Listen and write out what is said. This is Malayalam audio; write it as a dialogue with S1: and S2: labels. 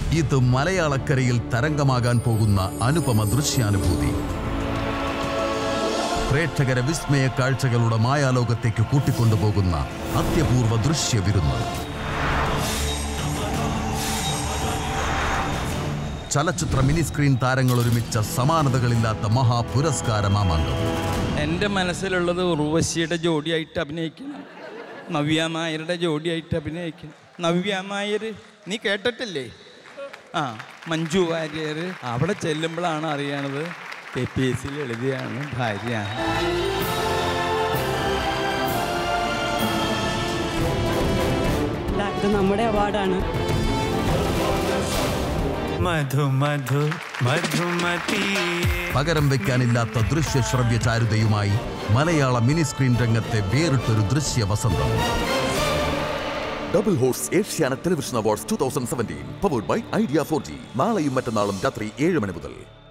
S1: ഇത് മലയാളക്കരയിൽ തരംഗമാകാൻ പോകുന്ന അനുപമ ദൃശ്യാനുഭൂതി പ്രേക്ഷകരെ വിസ്മയ കാഴ്ചകളുടെ മായാലോകത്തേക്ക് കൂട്ടിക്കൊണ്ടുപോകുന്ന അത്യപൂർവ ദൃശ്യവിരുന്ന് ചലച്ചിത്ര മിനി സ്ക്രീൻ താരങ്ങൾ ഒരുമിച്ച സമാനതകളില്ലാത്ത മഹാപുരസ്കാര മാമാങ്കം
S2: എൻ്റെ മനസ്സിലുള്ളത് ഉർവശിയുടെ ജോഡിയായിട്ട് അഭിനയിക്കണം നവ്യ നായരുടെ ജോഡിയായിട്ട് അഭിനയിക്കണം നവ്യ നായർ നീ കേട്ടിട്ടില്ലേ ആ മഞ്ജു വാര്യർ അവിടെ ചെല്ലുമ്പോഴാണ് അറിയണത് കെ പി എസ് സിയിൽ എഴുതിയാണ് ഭാര്യ
S3: ഇല്ല, ഇത് നമ്മുടെ അവാർഡാണ്
S4: മധു മധു മധുമതി
S1: പകരം വെക്കാനില്ലാത്ത ദൃശ്യശ്രവ്യ ചാരുതയുമായി മലയാള മിനി സ്ക്രീൻ രംഗത്തെ വേറിട്ടൊരു ദൃശ്യ വസന്തം
S5: double horse Asianet television awards two thousand seventeen powered by Idea four G നാളെയും മറ്റന്നാളും രാത്രി ഏഴ് മണി മുതൽ